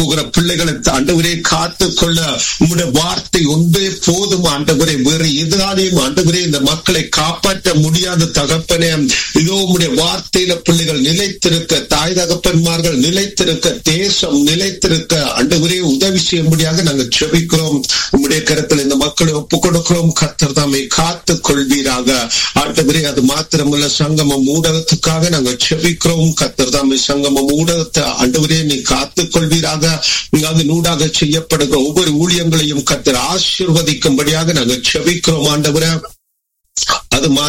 போகிற பிள்ளைகளை ஆண்டவரே காத்து கொள்ள உம்முடைய வார்த்தை ஒன்றே போதும் ஆண்டவரே வேறு எதிராலையும் ஆண்டவரே இந்த மக்களை காப்பாற்ற முடியாத தகப்பனே இதோ உம்முடைய வார்த்தையில பிள்ளைகள் நிலைத்திருக்க தாய் தகப்பன்மார்கள் நிலைத்திருக்க தேசம் நிலைத்திருக்க ஆண்டவரே உதவி செய்யும்படியாக நாங்கள் செபிக்கிறோம் உம்முடைய கருத்தில் இந்த மக்களை ஒப்புக் கொடுக்கிறோம் கர்த்தர் தாமை காத்து கொள்வீராக ஆண்டவரே அது மாத்திரமல்ல சங்கமம் ஊடகத்துக்காக நாங்கள் செபிக்கிறோம் கர்த்தர் தாமை சங்கமம் ஊடகத்தை ஆண்டவரே நீ காத்துக் கொள்வீராக அது நூடாக செய்யப்படுகிற ஒவ்வொரு ஊழியங்களையும் கர்த்தர் ஆசீர்வதிக்கும்படியாக நாங்கள் செபிக்கிறோம் ஆண்டவரே அது